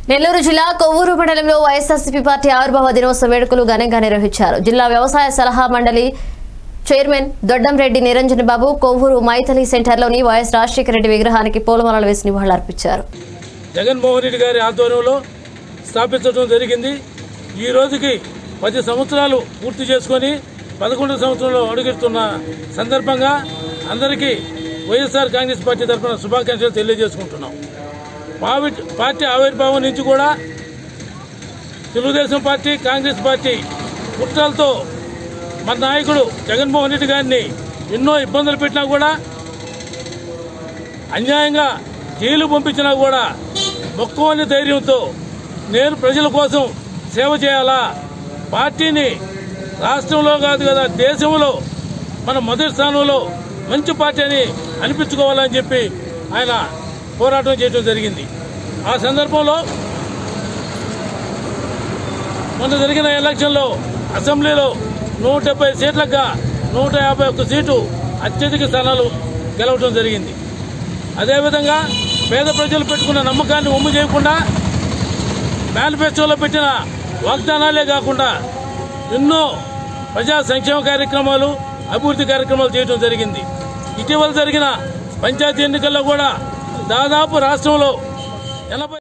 నెల్లూరు జిల్లా కొవ్వూరు మండలంలో వైఎస్ఆర్సీపీ పార్టీ ఆవిర్భావ దినోత్సవ వేడుకలు ఘనంగా నిర్వహించారు జిల్లా వ్యవసాయ సలహా మండలి చైర్మన్ దొడ్డంరెడ్డి నిరంజన్ బాబు కొవ్వూరు మైథలి సెంటర్లోని వైఎస్ రాజశేఖర రెడ్డి విగ్రహానికి పూలమాలలు వేసి నివాళులర్పించారు జగన్మోహన్ రెడ్డి గారి ఆధ్వర్యంలో స్థాపించడం జరిగింది ఈ రోజుకి పది సంవత్సరాలు పూర్తి చేసుకొని పదకొండు సంవత్సరంలో అడుగుతున్న సందర్భంగా అందరికీ వైఎస్ఆర్ కాంగ్రెస్ పార్టీ తరఫున శుభాకాంక్షలు తెలియజేసుకుంటున్నాం పావి- పార్టీ ఆవిర్భావం నుంచి కూడా తెలుగుదేశం పార్టీ కాంగ్రెస్ పార్టీ కుట్రలతో మన నాయకుడు జగన్మోహన్ రెడ్డి గారిని ఎన్నో ఇబ్బందులు పెట్టినా కూడా అన్యాయంగా జైలు పంపించినా కూడా మొక్కువని ధైర్యంతో నేను ప్రజల కోసం సేవ చేయాలా పార్టీని రాష్ట్రంలో కాదు కదా దేశంలో మన మొదటి స్థానంలో మంచి పార్టీ అని అనిపించుకోవాలని చెప్పి ఆయన పోరాటం చేయడం జరిగింది ఆ సందర్భంలో మొన్న జరిగిన ఎలక్షన్లో అసెంబ్లీలో నూట డెబ్బై సీట్లగా నూట యాభై ఒక్క సీటు అత్యధిక స్థానాలు గెలవడం జరిగింది అదేవిధంగా పేద ప్రజలు పెట్టుకున్న నమ్మకాన్ని ఒమ్ము చేయకుండా మేనిఫెస్టోలో పెట్టిన వాగ్దానాలే కాకుండా ఎన్నో ప్రజా సంక్షేమ కార్యక్రమాలు అభివృద్ధి కార్యక్రమాలు చేయడం జరిగింది ఇటీవల జరిగిన పంచాయతీ ఎన్నికల్లో కూడా దాదాపు రాష్ట్రంలో ఎనభై